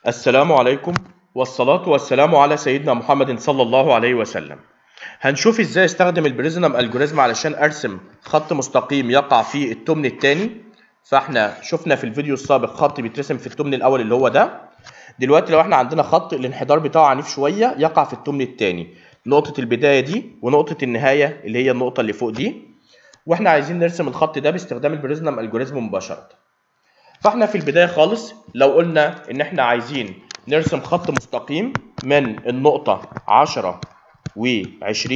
السلام عليكم والصلاة والسلام على سيدنا محمد صلى الله عليه وسلم هنشوف ازاي استخدم البريزنم الجوريزم علشان ارسم خط مستقيم يقع في التمن الثاني فاحنا شفنا في الفيديو السابق خط بيترسم في التمن الاول اللي هو ده دلوقتي لو احنا عندنا خط الانحدار بتاعه عنيف شوية يقع في التمن الثاني نقطة البداية دي ونقطة النهاية اللي هي النقطة اللي فوق دي واحنا عايزين نرسم الخط ده باستخدام البريزنم الجوريزم مباشرة فاحنا في البداية خالص لو قلنا ان احنا عايزين نرسم خط مستقيم من النقطة 10 و20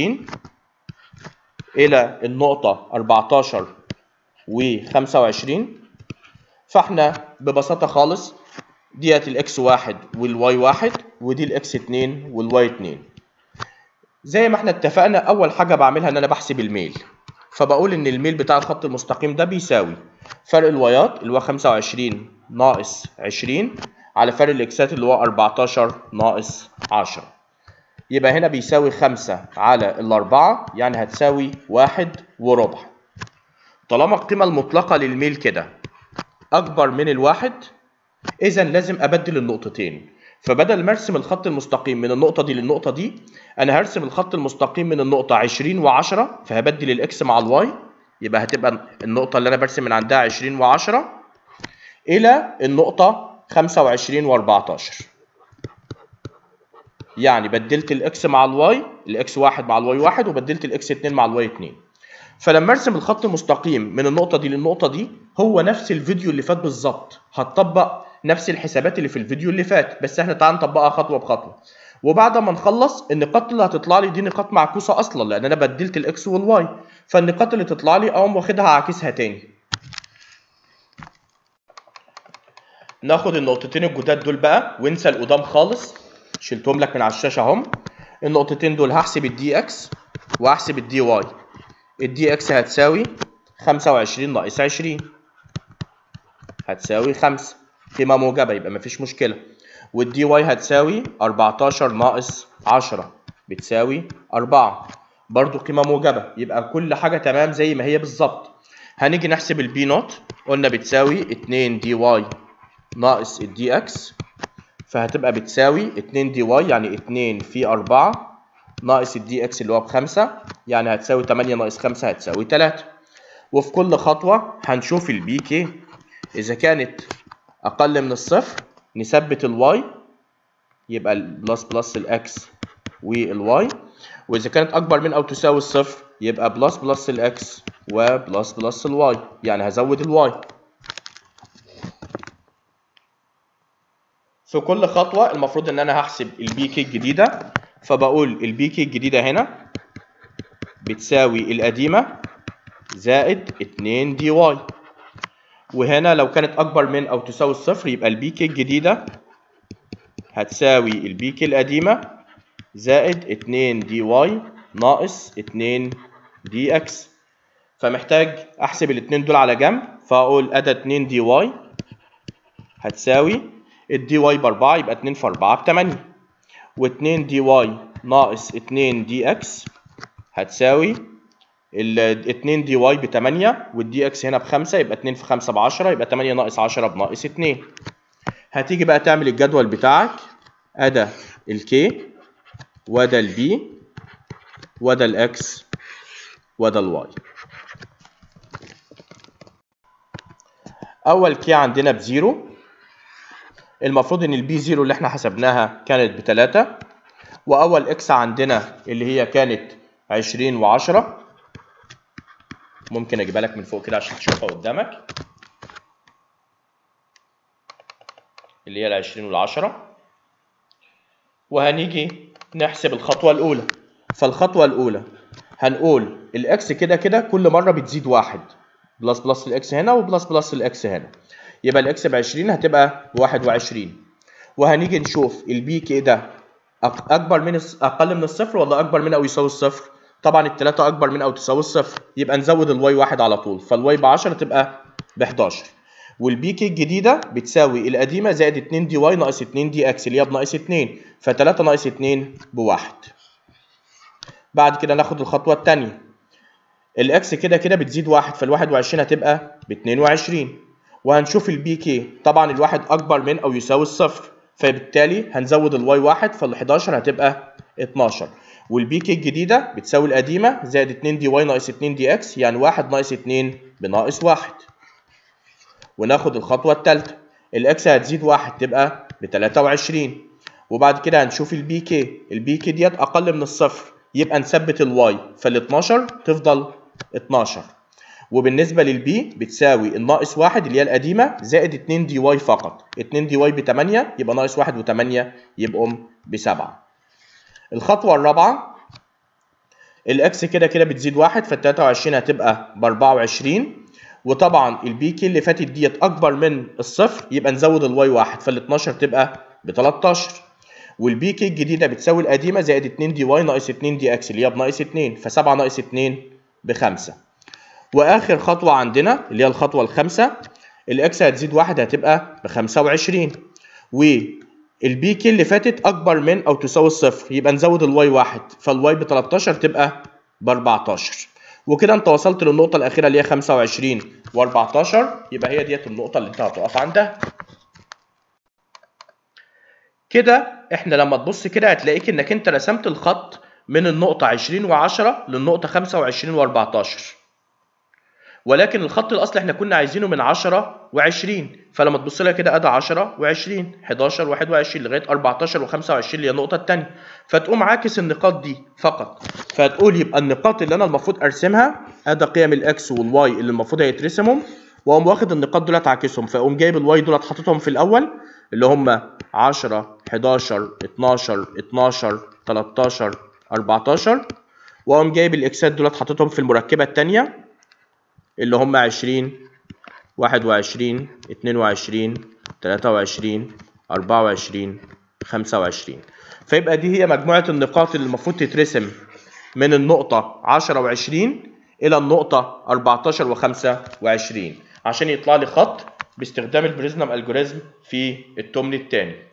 إلى النقطة 14 و25 فاحنا ببساطة خالص ديت الاكس واحد والواي واحد ودي الاكس اتنين والواي اتنين زي ما احنا اتفقنا أول حاجة بعملها إن أنا بحسب الميل فبقول إن الميل بتاع الخط المستقيم ده بيساوي فرق الوايات اللي هو 25 ناقص 20 على فرق الاكسات اللي هو 14 ناقص 10 يبقى هنا بيساوي 5 على الأربعة يعني هتساوي واحد وربع طالما القيمة المطلقة للميل كده أكبر من الواحد إذا لازم أبدل النقطتين فبدل ما أرسم الخط المستقيم من النقطة دي للنقطة دي أنا هرسم الخط المستقيم من النقطة 20 و10 فهبدل الإكس مع الواي يبقى هتبقى النقطة اللي أنا برسم من عندها 20 و10 إلى النقطة 25 و14 يعني بدلت الاكس مع الواي الاكس واحد مع الواي واحد وبدلت الاكس اتنين مع الواي اتنين فلما ارسم الخط المستقيم من النقطة دي للنقطة دي هو نفس الفيديو اللي فات بالظبط هتطبق نفس الحسابات اللي في الفيديو اللي فات بس احنا تعال نطبقها خطوة بخطوة وبعد ما نخلص النقاط اللي هتطلع لي دي نقاط معكوسة اصلا لان انا بدلت الاكس والواي فالنقاط اللي تطلع لي اقوم واخدها عاكسها تاني ناخد النقطتين الجداد دول بقى وانسى القدام خالص شلتهم لك من على الشاشه اهم النقطتين دول هحسب الدي اكس وهحسب الدي واي الدي اكس هتساوي 25 ناقص 20 هتساوي 5 قيمه موجبه يبقى مفيش مشكله والدي واي هتساوي 14 ناقص 10 بتساوي 4 برضو قيمه موجبه يبقى كل حاجه تمام زي ما هي بالظبط هنيجي نحسب البي نوت قلنا بتساوي 2 دي واي ناقص الدي اكس فهتبقى بتساوي 2 دي واي يعني 2 في 4 ناقص الدي اكس اللي هو بخمسة يعني هتساوي 8 ناقص 5 هتساوي 3 وفي كل خطوة هنشوف البي كي إذا كانت أقل من الصفر نثبت الواي يبقى البلس بلس الإكس والواي وإذا كانت أكبر من أو تساوي الصفر يبقى بلس بلس الإكس وبلس بلس الواي يعني هزود الواي في كل خطوة المفروض إن أنا هحسب البي كي الجديدة فبقول البي كي الجديدة هنا بتساوي القديمة زائد 2 دي واي وهنا لو كانت أكبر من أو تساوي الصفر يبقى البي كي الجديدة هتساوي البي كي القديمة زائد 2 دي واي ناقص 2 دي اكس فمحتاج أحسب الاتنين دول على جنب فأقول أدا 2 دي واي هتساوي الدي واي ب 4 يبقى 2 في 4 ب 8 و2 دي واي ناقص 2 دي اكس هتساوي ال 2 دي واي ب 8 والدي اكس هنا ب 5 يبقى 2 في 5 ب 10 يبقى 8 ناقص 10 بناقص 2 هتيجي بقى تعمل الجدول بتاعك ادا الكي وده البي وده الاكس وده الواي اول كي عندنا بزيرو المفروض ان البي 0 اللي احنا حسبناها كانت بتلاتة واول اكس عندنا اللي هي كانت 20 و10 ممكن اجيبها لك من فوق كده عشان تشوفها قدامك اللي هي ال 20 وال 10 وهنيجي نحسب الخطوة الأولى فالخطوة الأولى هنقول الإكس كده كده كل مرة بتزيد واحد بلس بلس الإكس هنا وبلس بلس الإكس هنا يبقى الاكس ب 20 هتبقى ب 21 وهنيجي نشوف البي كي ده اكبر من اقل من الصفر ولا اكبر من او يساوي الصفر طبعا الثلاثه اكبر من او تساوي الصفر يبقى نزود الواي واحد على طول فالواي ب 10 تبقى ب 11 والبي كي الجديده بتساوي القديمه زائد 2 دي واي ناقص 2 دي اكس اللي هي بناقص 2 ف3 ناقص 2 بواحد بعد كده ناخد الخطوه الثانيه الاكس كده كده بتزيد واحد فال 21 هتبقى ب 22 وهنشوف البي كي طبعا الواحد اكبر من او يساوي الصفر فبالتالي هنزود الواي واحد فال 11 هتبقى 12 والبي كي الجديده بتساوي القديمه زائد 2 دي واي ناقص 2 دي اكس يعني 1 ناقص 2 بناقص 1 وناخد الخطوه الثالثه الاكس هتزيد 1 تبقى ب 23 وبعد كده هنشوف البي كي البي كي ديت اقل من الصفر يبقى نثبت الواي فال 12 تفضل 12 وبالنسبه للبي بتساوي الناقص 1 اللي هي القديمه زائد 2 دي واي فقط 2 دي واي ب 8 يبقى ناقص 1 و8 يبقوا ب 7 الخطوه الرابعه الاكس كده كده بتزيد 1 فال 23 هتبقى ب 24 وطبعا البي كي اللي فاتت ديت اكبر من الصفر يبقى نزود الواي 1 فال 12 تبقى ب 13 والبي كي الجديده بتساوي القديمه زائد 2 دي واي ناقص 2 دي اكس اللي هي بناقص 2 ف7 ناقص 2 ب 5 واخر خطوه عندنا اللي هي الخطوه الخامسه الاكس هتزيد 1 هتبقى ب 25 والبي كي اللي فاتت اكبر من او تساوي الصفر يبقى نزود الواي 1 فالواي ب 13 تبقى ب 14 وكده انت وصلت للنقطه الاخيره اللي هي 25 و14 يبقى هي ديت النقطه اللي انت هتقف عندها كده احنا لما تبص كده هتلاقيك انك انت رسمت الخط من النقطة 20 و10 للنقطة 25 و14 ولكن الخط الاصلي احنا كنا عايزينه من 10 و20 فلما تبص لها كده ادي 10 و20 11 و21 لغايه 14 و25 اللي هي النقطه الثانيه فتقوم عاكس النقاط دي فقط فتقول يبقى النقاط اللي انا المفروض ارسمها ادي قيم الاكس والواي اللي المفروض هيترسمهم واقوم واخد النقاط دولت عاكسهم فاقوم جايب الواي دولت حاططهم في الاول اللي هم 10 11 12 12 13 14 واقوم جايب الاكسات دولت حاططهم في المركبه الثانيه اللي هم 20 21 22 23 24 25 فيبقى دي هي مجموعة النقاط اللي المفروض تترسم من النقطة 10 و20 إلى النقطة 14 و25 عشان يطلع لي خط باستخدام البريزنم الجوريزم في التمن الثاني